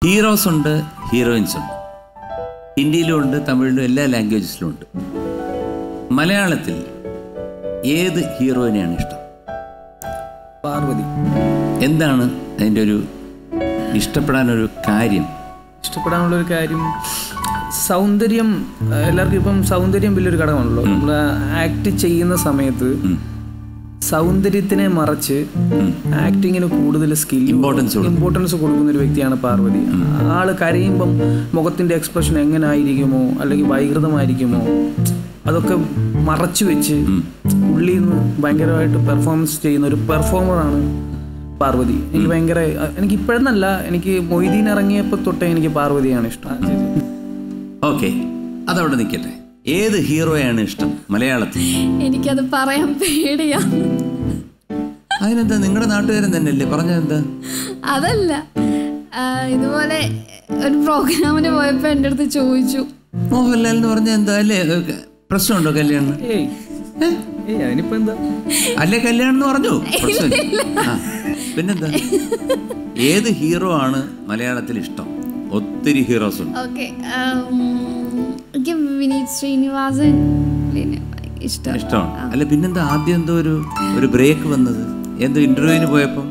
Heroes ഉണ്ട് heroines ഉണ്ട് ഹിന്ദിയിലും ഉണ്ട് തമിഴിലും എല്ലാ ലാംഗ്വേജസിലും ഉണ്ട് മലയാളത്തിൽ ഏത് ഹീറോയിനെയാണ് ഇഷ്ടം പാർവതി എന്താണ് അതിൻ്റെ ഒരു ഇഷ്ടപ്പെടാനൊരു കാര്യം ഇഷ്ടപ്പെടാനുള്ള ഒരു കാര്യം സൗന്ദര്യം ആ, എല്ലാവർക്കും ഇപ്പം സൗന്ദര്യം വലിയൊരു ഘടകമാണല്ലോ നമ്മൾ ആക്ട് ചെയ്യുന്ന സമയത്ത് സൗന്ദര്യത്തിനെ മറച്ച് ആക്ടിങ്ങിന് കൂടുതൽ സ്കിൽ Importance കൊടുക്കും. ഇമ്പോർട്ടൻസ് കൊടുക്കുന്ന ഒരു വ്യക്തിയാണ് പാർവതി ആള് കരയുമ്പം മുഖത്തിന്റെ എക്സ്പ്രഷൻ എങ്ങനെ ആയിരിക്കുമോ അല്ലെങ്കിൽ വൈകൃതമായിരിക്കുമോ അതൊക്കെ മറച്ചു വെച്ച് ഉള്ളിൽ നിന്ന് ഭയങ്കരമായിട്ട് പെർഫോമൻസ് ചെയ്യുന്ന ഒരു പെർഫോമറാണ് പാർവതി എനിക്ക് ഭയങ്കര എനിക്ക് ഇപ്പോഴെന്നല്ല എനിക്ക് മൊയ്തീൻ ഇറങ്ങിയപ്പോൾ തൊട്ടേ എനിക്ക് പാർവതിയാണ് ഇഷ്ടം ഓക്കെ അതവിടെ നിൽക്കട്ടെ ഏത് ഹീറോയാണ് ഇഷ്ടം മലയാളത്തിൽ എനിക്കത് പറയാൻ പേടിയാ അതിനെന്താ നിങ്ങളുടെ നാട്ടുകാരൻ തന്നെയല്ലേ പറഞ്ഞതെന്താ അതല്ല ആ, ഇതുപോലെ ഒരു പ്രോഗ്രാമിന് പോയപ്പോ എൻ്റെ അടുത്ത് ചോദിച്ചു മോഹൻലാൽ എന്ന് പറഞ്ഞ എന്താ അല്ലേ ഏ, പ്രശ്നമുണ്ടോ കല്യാണം ഏയ് ഏയ് അതിനിപ്പോ എന്താ അല്ലേ കല്യാണം എന്ന് പറഞ്ഞു പ്രശ്നമില്ല ആ, പിന്നെന്താ ഏത് ഹീറോ ആണ് മലയാളത്തിൽ ഇഷ്ടം ഒത്തിരി ഹീറോസ് ഉണ്ട് ഓക്കെ എനിക്ക് വിനീത് ശ്രീനിവാസൻ പിന്നെ ഇഷ്ടം ഇഷ്ടമാണ് അല്ല പിന്നെന്താ ആദ്യം എന്തോ ഒരു ഒരു ബ്രേക്ക് വന്നത് എന്തോ ഇന്റർവ്യൂവിന് പോയപ്പം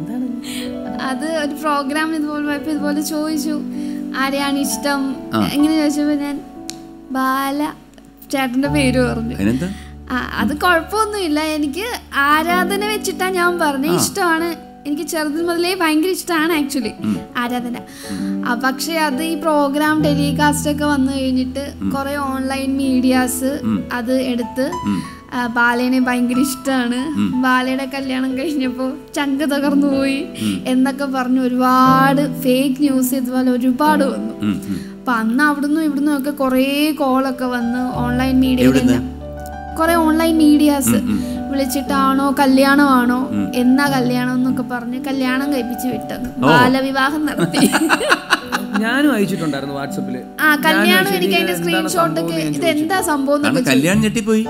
അത് ഒരു പ്രോഗ്രാം ഇതുപോലെ പോയപ്പോ ഇതുപോലെ ചോദിച്ചു ആരെയാണ് ഇഷ്ടം എങ്ങനെ ചോദിച്ചപ്പോ ഞാൻ ബാല ചേട്ടന്റെ പേര് പറഞ്ഞു അതിനെന്താ ആ, അത് കുഴപ്പമൊന്നുമില്ല എനിക്ക് ആരാധന വെച്ചിട്ടാ ഞാൻ പറഞ്ഞത് ഇഷ്ടമാണ് എനിക്ക് ചെറുതിൽ മുതലേ ഭയങ്കര ഇഷ്ടമാണ് ആക്ച്വലി ആരാധന ആ, പക്ഷെ അത് ഈ പ്രോഗ്രാം ടെലികാസ്റ്റ് ഒക്കെ വന്നു കഴിഞ്ഞിട്ട് കുറെ ഓൺലൈൻ മീഡിയാസ് അത് എടുത്ത് ആ, ബാലേനെ ഭയങ്കര ഇഷ്ടമാണ് ബാലയുടെ കല്യാണം കഴിഞ്ഞപ്പോൾ ചങ്ക് തകർന്നു പോയി എന്നൊക്കെ പറഞ്ഞ് ഒരുപാട് ഫേക്ക് ന്യൂസ് ഇതുപോലെ ഒരുപാട് വന്നു ഉം, ഉം. അപ്പൊ അന്ന് അവിടുന്ന് ഇവിടുന്നും ഒക്കെ കുറേ കോളൊക്കെ വന്ന് ഓൺലൈൻ മീഡിയയിൽ കുറെ ഓൺലൈൻ മീഡിയാസ് വിളിച്ചിട്ടാണോ കല്യാണമാണോ എന്നാ കല്യാണം എന്നൊക്കെ പറഞ്ഞ് കല്യാണം കഴിപ്പിച്ച് വിട്ടത് ബാലവിവാഹം നടത്തി ഞാനും അയച്ചിട്ടുണ്ടായിരുന്നു വാട്സപ്പില് ആ കല്യാണം എനിക്ക് അതിന്റെ സ്ക്രീൻഷോട്ട് ഒക്കെ ഇത് എന്താ സംഭവം എന്നൊക്കെ കാരണം കല്യാണം ഞെട്ടിപ്പോയി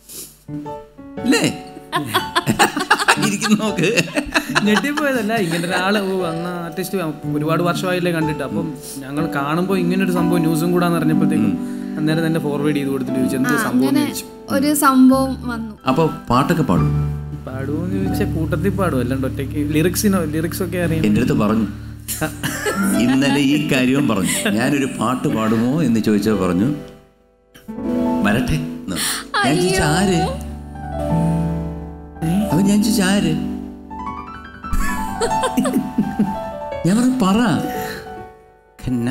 അല്ലേ ഇരിക്കുന്നു നോക്ക് ഞെട്ടിപ്പോയതല്ല ഇങ്ങനെ ഒരാള് ഓ അന്ന് ആർട്ടിസ്റ്റ് ഒരുപാട് വർഷമായില്ലേ കണ്ടിട്ട് അപ്പം ഞങ്ങൾ കാണുമ്പോൾ ഇങ്ങനെ ഒരു സംഭവം ന്യൂസും കൂടാന്ന് അറിഞ്ഞപ്പോഴത്തേക്കും അന്നേരം തന്നെ ഫോർവേഡ് ചെയ്ത് കൊടുത്തിട്ട് ചോദിച്ചു എന്ത് സംഭവം എന്ന് ചോദിച്ചു ഒരു സംഭവം വന്നു അപ്പൊ പാട്ടൊക്കെ പാടും പാടുമെന്ന് ചോദിച്ചാൽ കൂട്ടത്തിൽ പാടും അല്ലാണ്ട് ഒറ്റയ്ക്ക് ലിറിക്സിനോ ലിറിക്സ് ഒക്കെ അറിയാം എൻ്റെ അടുത്ത് പറഞ്ഞു ഇന്നലെ ഈ കാര്യവും പറഞ്ഞു ഞാനൊരു പാട്ട് പാടുമോ എന്ന് ചോദിച്ചപ്പോൾ പറഞ്ഞു വരട്ടെ എന്ന്. ഞാൻ ചോദിച്ച ആര് അപ്പൊ ഞാൻ ചോദിച്ച ആര് ഞാൻ പറഞ്ഞു പറ ഖന്ന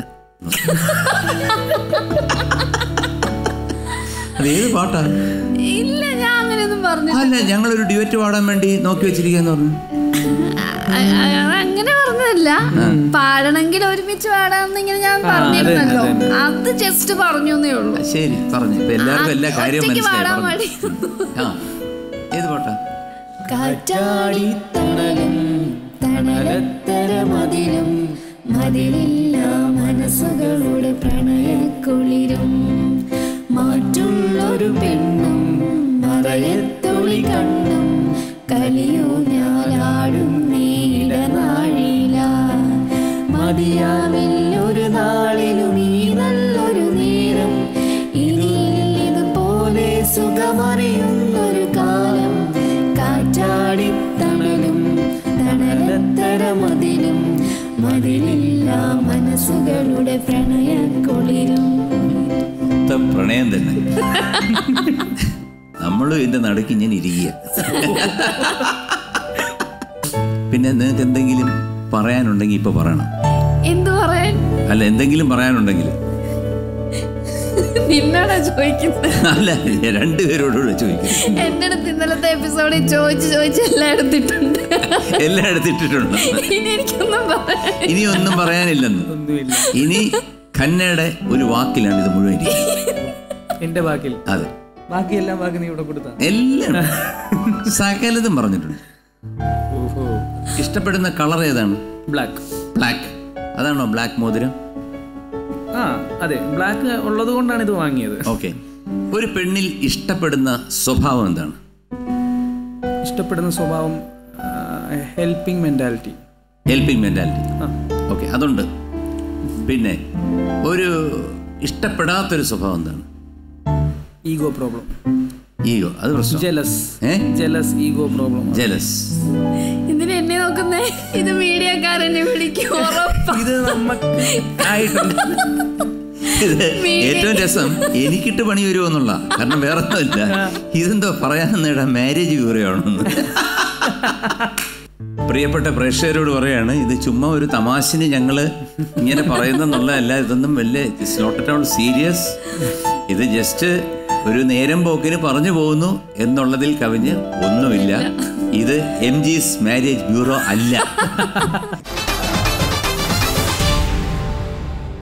അതേത് പാട്ടാ ഇല്ല ഞാൻ അങ്ങനെയൊന്നും പറഞ്ഞു അല്ല ഞങ്ങളൊരു ഡ്യുവറ്റ് പാടാൻ വേണ്ടി നോക്കി വെച്ചിരിക്കാന്ന് പറഞ്ഞു അങ്ങനെ പറഞ്ഞതല്ല പാടണമെങ്കിൽ ഒരുമിച്ച് പാടാമെന്ന് ഇങ്ങനെ ഞാൻ പറഞ്ഞിരുന്നല്ലോ അത് ജസ്റ്റ് പറഞ്ഞു എന്നേ ഉള്ളൂ ശരി പറഞ്ഞു ഇപ്പൊ എല്ലാവർക്കും എല്ലാ കാര്യവും ഒറ്റയ്ക്ക് മനസ്സിലായി പാടാൻ പറഞ്ഞു. മടി ആ ഏത് പാട്ടാ കാറ്റാടി തണലും തണലത്തര മതിലും മതിലില്ല മനസ്സുകളുടെ പ്രണയക്കുളിരും മാറ്റുള്ളൊരു പെണ്ണും മറയത്തൊളി കണ്ണും കലിയോ ഞാലാടും നീടനാഴില മതിയാവില്ലൊരു നാളിലും ഈ നല്ലൊരു നേരം ഇനിയിൽ ഇതുപോലെ സുഖമറിയുന്നൊരു കാലം കാറ്റാടിത്തണലും തണലത്തര മതിലും മതിലില്ല മനസ്സുകളുടെ പ്രണയക്കൊളിരും മൊത്തം പ്രണയം തന്നെ നമ്മളും ഇതിന്റെ നടുക്ക് ഇങ്ങനെ ഇരിക്കുക പിന്നെ നിങ്ങൾക്ക് എന്തെങ്കിലും പറയാനുണ്ടെങ്കിൽ ഇപ്പൊ പറയണം എന്തു പറയാൻ അല്ല എന്തെങ്കിലും പറയാനുണ്ടെങ്കിൽ നിന്നോടാ ചോദിക്കുന്നത് അല്ല രണ്ടുപേരോടുകൂടെ ചോദിക്കും എന്റെ അടുത്ത് ഇന്നലത്തെ എപ്പിസോഡിൽ ചോദിച്ച് ചോദിച്ച് എല്ലാം എടുത്തിട്ടുണ്ട് എല്ലാം എടുത്തിട്ടിട്ടുണ്ട് ഇനി എനിക്കൊന്നും പറയാൻ ഇനി ഒന്നും പറയാനില്ലെന്ന് ഒന്നുമില്ല ഇനി ഖന്നയുടെ ഒരു വാക്കിലാണ് ഇത് മുഴുവൻ ഇരിക്കുന്നത് എന്റെ ബാക്കിൽ അതെ ബാക്കിയെല്ലാം ബാക്കി നീ ഇവിടെ കൊടുത്താ എല്ലാം സകലതും പറഞ്ഞിട്ടുണ്ട് ഓഹോ ഇഷ്ടപ്പെടുന്ന കളർ ഏതാണ് ബ്ലാക്ക് ബ്ലാക്ക് അതാണോ ബ്ലാക്ക് മോതിരം ആ അതെ ബ്ലാക്ക് ഉള്ളത് കൊണ്ടാണ് ഇത് വാങ്ങിയത് ഓക്കെ ഒരു പെണ്ണിൽ ഇഷ്ടപ്പെടുന്ന സ്വഭാവം എന്താണ് ഇഷ്ടപ്പെടുന്ന സ്വഭാവം ഹെൽപ്പിംഗ് മെന്റാലിറ്റി ഹെൽപ്പിംഗ് മെന്റാലിറ്റി ആ ഓക്കെ അതുണ്ട് പിന്നെ ഒരു ഇഷ്ടപ്പെടാത്തൊരു സ്വഭാവം എന്താണ് ഈഗോ പ്രോബ്ലം ഈഗോ അത് പ്രശ്നം ജലസ് ഏ ജലസ് ഈഗോ പ്രോബ്ലം ജലസ് എന്തിനാ എന്നെ നോക്കുന്നേ ഇത് മീഡിയക്കാരെന്നെ വിളിക്കും ഉറപ്പാ ഇത് നമുക്ക് ആയിട്ടുണ്ട് ഇത് ഏറ്റവും രസം എനിക്കിട്ട് പണി വരുമോ എന്നുള്ള കാരണം വേറെ ഒന്നുമില്ല ഇതെന്തോ പറയാനെന്നിട മാരേജ് ബ്യൂറോയാണെന്ന് പ്രിയപ്പെട്ട പ്രേക്ഷകരോട് പറയാണ് ഇത് ചുമ്മാ ഒരു തമാശന് ഞങ്ങൾ ഇങ്ങനെ പറയുന്നെന്നുള്ളതല്ല ഇതൊന്നും വലിയ it's not at all serious ഇത് ജസ്റ്റ് ഒരു നേരം പോക്കിന് പറഞ്ഞു പോകുന്നു എന്നുള്ളതിൽ കവിഞ്ഞ് ഒന്നുമില്ല ഇത് എം ജിസ് മാരേജ് ബ്യൂറോ അല്ല